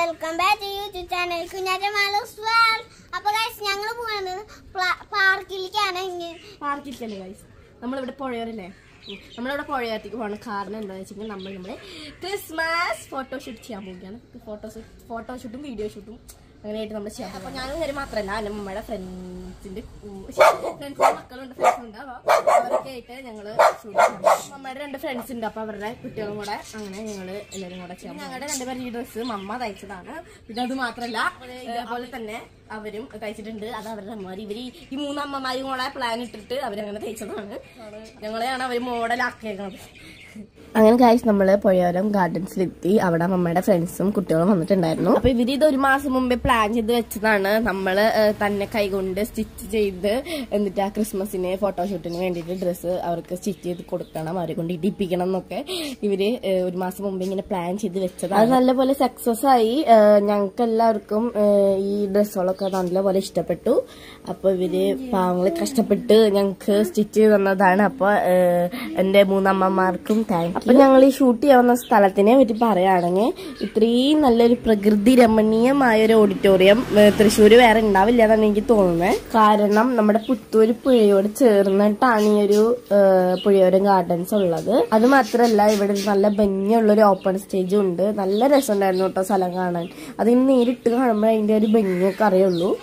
Welcome back to YouTube channel Kunjatta Maloos world അപ്പൊ guys ഞങ്ങൾ പോകുന്നത് പാർക്കിലേക്കാണ് ഇങ്ങനെ പാർക്കിലേക്കല്ലേ ഗൈസ് നമ്മളിവിടെ പുഴയോരല്ലേ ഉം. നമ്മളിവിടെ പുഴയോരത്തേക്ക് പോകണം കാരണം എന്താണെന്ന് വെച്ചിട്ടുണ്ടെങ്കിൽ നമ്മൾ നമ്മുടെ ക്രിസ്മസ് ഫോട്ടോഷൂട്ട് ചെയ്യാൻ പോവുകയാണ് ഫോട്ടോഷൂട്ട് ഫോട്ടോഷൂട്ടും വീഡിയോ ഷൂട്ടും അങ്ങനെയായിട്ട് നമ്മൾ ചെയ്യാൻ അപ്പോൾ ഞാനും കാര്യം മാത്രമല്ല എൻ്റെ നമ്മുടെ ഫ്രണ്ട്സിൻ്റെ ഫ്രണ്ട്സിൻ്റെ മക്കളുണ്ട് ഫ്രണ്ട്സ് ഉണ്ട് അപ്പോൾ അവരൊക്കെ ആയിട്ട് ഞങ്ങൾ ഷൂട്ട് ചെയ്യാൻ പോകും. മമ്മയുടെ രണ്ട് ഫ്രണ്ട്സ് ഉണ്ട് അപ്പോൾ അവരുടെ കുട്ടികളും കൂടെ അങ്ങനെ ഞങ്ങൾ എല്ലാവരും കൂടെ ചെയ്യാം ഞങ്ങളുടെ രണ്ടുപേരും ഈ ഡ്രസ്സ് മമ്മ തയ്ച്ചതാണ് പിന്നെ അത് മാത്രമല്ല ഇതേപോലെ തന്നെ അവരും തയ്ച്ചിട്ടുണ്ട് അത് അവരുടെ അമ്മമാർ ഇവര് ഈ- ഈ മൂന്ന് അമ്മമാരും കൂടെ പ്ലാൻ ഇട്ടിട്ട് അവരങ്ങനെ തയ്ച്ചതാണ് ഞങ്ങളെയാണ് അവർ മോഡലാക്കിയേക്കുന്നത് അങ്ങനെ കാഴ്ച നമ്മള് പുഴയോരം ഗാർഡൻസിലെത്തി അവിടെ അമ്മയുടെ ഫ്രണ്ട്സും കുട്ടികളും വന്നിട്ടുണ്ടായിരുന്നു അപ്പൊ ഇവര് ഇത് ഒരു മാസം മുമ്പേ പ്ലാൻ ചെയ്ത് വെച്ചതാണ് നമ്മള് ഏഹ്, തന്നെ കൈകൊണ്ട് സ്റ്റിച്ച് ചെയ്ത് എന്നിട്ട് ആ ക്രിസ്മസിന് ഫോട്ടോഷൂട്ടിന് വേണ്ടിയിട്ട് ഡ്രസ്സ് അവർക്ക് സ്റ്റിച്ച് ചെയ്ത് കൊടുക്കണം അവരെ കൊണ്ട് ഇടിപ്പിക്കണം എന്നൊക്കെ ഇവര് ഏഹ്, ഒരു മാസം മുമ്പ് ഇങ്ങനെ പ്ലാൻ ചെയ്ത് വെച്ചതാണ് അത് നല്ലപോലെ സക്സസ് ആയി ഞങ്ങൾക്ക് എല്ലാവർക്കും ഏഹ്, ഈ ഡ്രസ്സുകളൊക്കെ നല്ലപോലെ ഇഷ്ടപ്പെട്ടു അപ്പൊ ഇവര് പാവങ്ങള് കഷ്ടപ്പെട്ട് ഞങ്ങൾക്ക് സ്റ്റിച്ച് ചെയ്ത് തന്നതാണ് അപ്പൊ ഏഹ്, എന്റെ മൂന്നമ്മമാർക്കും താങ്ക് അപ്പൊ ഞങ്ങൾ ഈ ഷൂട്ട് ചെയ്യാവുന്ന സ്ഥലത്തിനെ പറ്റി പറയുകയാണെങ്കിൽ ഇത്രയും നല്ലൊരു പ്രകൃതി രമണീയമായ ഒരു ഓഡിറ്റോറിയം തൃശ്ശൂർ വേറെ ഉണ്ടാവില്ല എന്നാണ് എനിക്ക് തോന്നുന്നത് കാരണം നമ്മുടെ പുത്തൂര് പുഴയോട് ചേർന്നിട്ടാണ് ഈ ഒരു ഏഹ്, പുഴയോരം ഗാർഡൻസ് ഉള്ളത് അത് മാത്രമല്ല ഇവിടെ നല്ല ഭംഗിയുള്ള ഒരു ഓപ്പൺ സ്റ്റേജും ഉണ്ട് നല്ല രസമുണ്ടായിരുന്നു കേട്ടോ സ്ഥലം കാണാൻ അതിന് നേരിട്ട് കാണുമ്പോൾ അതിന്റെ ഒരു ഭംഗിയൊക്കെ അറിയുള്ളൂ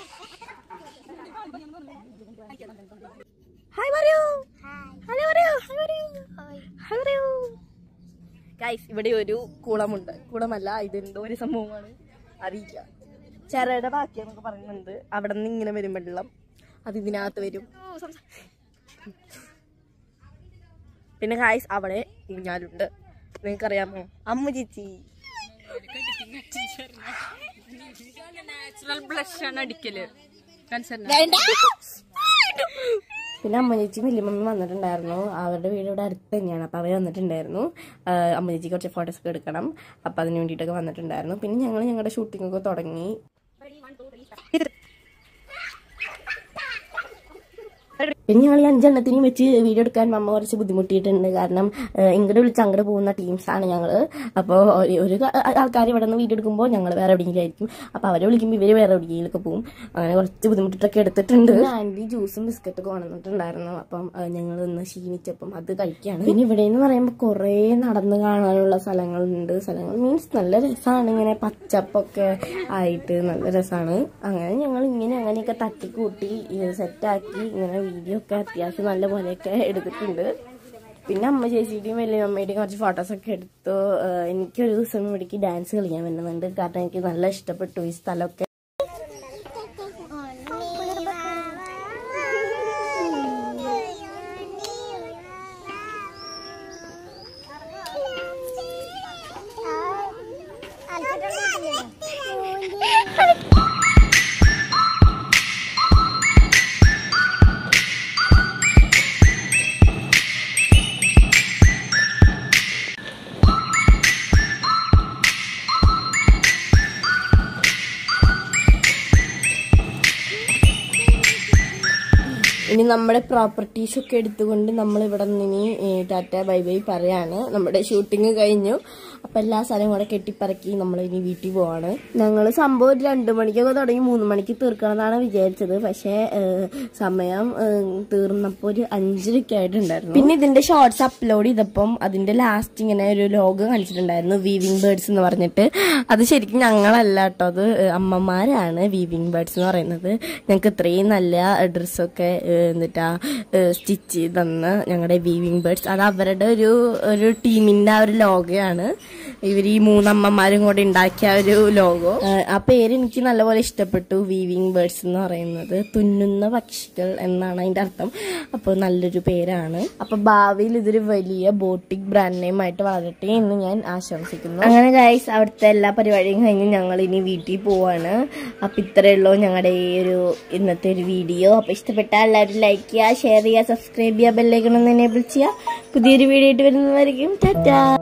ഹായ് പറയൂ ഹലോ പറയൂ ഹായ് പറയൂ ഹായ് പറയൂ ഗൈസ് ഇവിടെ ഒരു കുളമുണ്ട് കുളമല്ല ഇതെന്തോ ഒരു സംഭവമാണ് അറിയില്ല ചെറയുടെ ബാക്കിയെന്നൊക്കെ പറയുന്നുണ്ട് അവിടെ നിന്ന് ഇങ്ങനെ വരും വെള്ളം അത് ഇതിനകത്ത് വരും പിന്നെ ഗൈസ് അവിടെ ഊഞ്ഞാലുണ്ട് നിങ്ങൾക്കറിയാമോ അമ്മ ചേച്ചി നാച്ചുറൽ ബ്ലഷ് ആണ് അടിക്കല് പിന്നെ അമ്മ ചേച്ചി വല്യമ്മ വന്നിട്ടുണ്ടായിരുന്നു അവരുടെ വീട് ഇവിടെ അടുത്ത് തന്നെയാണ് അപ്പോൾ അവർ വന്നിട്ടുണ്ടായിരുന്നു ആ, അമ്മ ചേച്ചി കുറച്ച് ഫോട്ടോസ് ഒക്കെ എടുക്കണം അപ്പോൾ അതിന് വേണ്ടിയിട്ടൊക്കെ വന്നിട്ടുണ്ടായിരുന്നു പിന്നെ ഞങ്ങൾ ഞങ്ങളുടെ ഷൂട്ടിംഗ് ഒക്കെ തുടങ്ങി പിന്നെ ഞങ്ങൾ ഈ അഞ്ചെണ്ണത്തിനെയും വെച്ച് വീഡിയോ എടുക്കാൻ മമ്മ കുറച്ച് ബുദ്ധിമുട്ടിയിട്ടുണ്ട് കാരണം ഏഹ്, ഇങ്ങോട്ട് വിളിച്ച് അങ്ങോട്ട് പോകുന്ന ടീംസാണ് ഞങ്ങൾ അപ്പോൾ ഒരു ആൾക്കാർ ഇവിടെ നിന്ന് വീഡിയോ എടുക്കുമ്പോൾ ഞങ്ങൾ വേറെ എവിടെയെങ്കിലും ആയിരിക്കും അപ്പോൾ അവരെ വിളിക്കുമ്പോൾ ഇവർ വേറെ എവിടെയെങ്കിലൊക്കെ പോകും അങ്ങനെ കുറച്ച് ബുദ്ധിമുട്ടിട്ടൊക്കെ എടുത്തിട്ടുണ്ട് ആൻറ്റി ജ്യൂസും ബിസ്ക്കറ്റൊക്കെ കൊണ്ടുവന്നിട്ടുണ്ടായിരുന്നു അപ്പം ഞങ്ങൾ ഇന്ന് ക്ഷീണിച്ചപ്പം അത് കഴിക്കുകയാണ് പിന്നെ ഇവിടെ എന്ന് പറയുമ്പോൾ കുറേ നടന്ന് കാണാനുള്ള സ്ഥലങ്ങളുണ്ട് സ്ഥലങ്ങൾ മീൻസ് നല്ല രസമാണ് ഇങ്ങനെ പച്ചപ്പൊക്കെ ആയിട്ട് നല്ല രസമാണ് അങ്ങനെ ഞങ്ങൾ ഇങ്ങനെ അങ്ങനെയൊക്കെ തട്ടിക്കൂട്ടി സെറ്റാക്കി ഇങ്ങനെ വീഡിയോ ഒക്കെ അത്യാവശ്യം നല്ല പോലെയൊക്കെ എടുത്തിട്ടുണ്ട് പിന്നെ അമ്മ ചേച്ചിയുടെയും വലിയ അമ്മയുടെയും കുറച്ച് ഫോട്ടോസൊക്കെ എടുത്തു ഏഹ് എനിക്കൊരു ദിവസം ഇവിടേക്ക് ഡാൻസ് കളിക്കാൻ വരുന്നുണ്ട് കാരണം എനിക്ക് നല്ല ഇഷ്ടപ്പെട്ടു ഈ സ്ഥലമൊക്കെ ഇനി നമ്മുടെ പ്രോപ്പർട്ടീസ് ഒക്കെ എടുത്തുകൊണ്ട് നമ്മൾ ഇവിടെ നിന്ന് ഇനി ഏ, ടാറ്റ ബൈ ബൈ പറയാണ് നമ്മുടെ ഷൂട്ടിങ് കഴിഞ്ഞു അപ്പൊ എല്ലാ സ്ഥലവും കൂടെ കെട്ടിപ്പറക്കി നമ്മൾ ഇനി വീട്ടിൽ പോവാണ് ഞങ്ങൾ സംഭവം ഒരു രണ്ടു മണിക്കൊക്കെ തുടങ്ങി മൂന്ന് മണിക്ക് തീർക്കണം എന്നാണ് വിചാരിച്ചത് പക്ഷേ ഏ, സമയം ഏ, തീർന്നപ്പോൾ ഒരു അഞ്ചരയ്ക്ക് ആയിട്ടുണ്ടായിരുന്നു പിന്നെ ഇതിന്റെ ഷോർട്സ് അപ്ലോഡ് ചെയ്തപ്പം അതിന്റെ ലാസ്റ്റ് ഇങ്ങനെ ഒരു ലോഗ് കാണിച്ചിട്ടുണ്ടായിരുന്നു വീവിംഗ് ബേർഡ്സ് എന്ന് പറഞ്ഞിട്ട് അത് ശരിക്കും ഞങ്ങളല്ല കേട്ടോ അത് അമ്മമാരാണ് വീവിംഗ് ബേർഡ്സ് എന്ന് പറയുന്നത് ഞങ്ങൾക്ക് ഇത്രയും നല്ല ഡ്രസ്സൊക്കെ എന്നിട്ടാ സ്റ്റിച്ച് ചെയ്ത് തന്ന് ഞങ്ങളുടെ വീവിംഗ് ബേർഡ്സ് അത് അവരുടെ ഒരു ഒരു ടീമിന്റെ ആ ഒരു ലോഗോയാണ് ഇവർ ഈ മൂന്നമ്മമാരും കൂടെ ഉണ്ടാക്കിയ ഒരു ലോഗോ ആ പേര് എനിക്ക് നല്ലപോലെ ഇഷ്ടപ്പെട്ടു വീവിംഗ് ബേർഡ്സ് എന്ന് പറയുന്നത് തുന്നുന്ന പക്ഷികൾ എന്നാണ് അതിന്റെ അർത്ഥം അപ്പോൾ നല്ലൊരു പേരാണ് അപ്പൊ ഭാവിയിൽ ഇതൊരു വലിയ ബോട്ടിക് ബ്രാൻഡ് നെയിം ആയിട്ട് വളരട്ടെ എന്ന് ഞാൻ ആശംസിക്കുന്നു അങ്ങനെ ഗൈസ് അവിടുത്തെ എല്ലാ പരിപാടിയും കഴിഞ്ഞ് ഞങ്ങൾ ഇനി വീട്ടിൽ പോവാണ് അപ്പൊ ഇത്രയേ ഉള്ളൂ ഞങ്ങളുടെ ഈ ഒരു ഇന്നത്തെ ഒരു വീഡിയോ അപ്പൊ ഇഷ്ടപ്പെട്ടാൽ എല്ലാവരും ലൈക്ക് ചെയ്യുക ഷെയർ ചെയ്യുക സബ്സ്ക്രൈബ് ചെയ്യുക ബെല്ലൈക്കണം എനേബിൾ ചെയ്യുക പുതിയൊരു വീഡിയോ ആയിട്ട് വരുന്നതായിരിക്കും ടാറ്റാ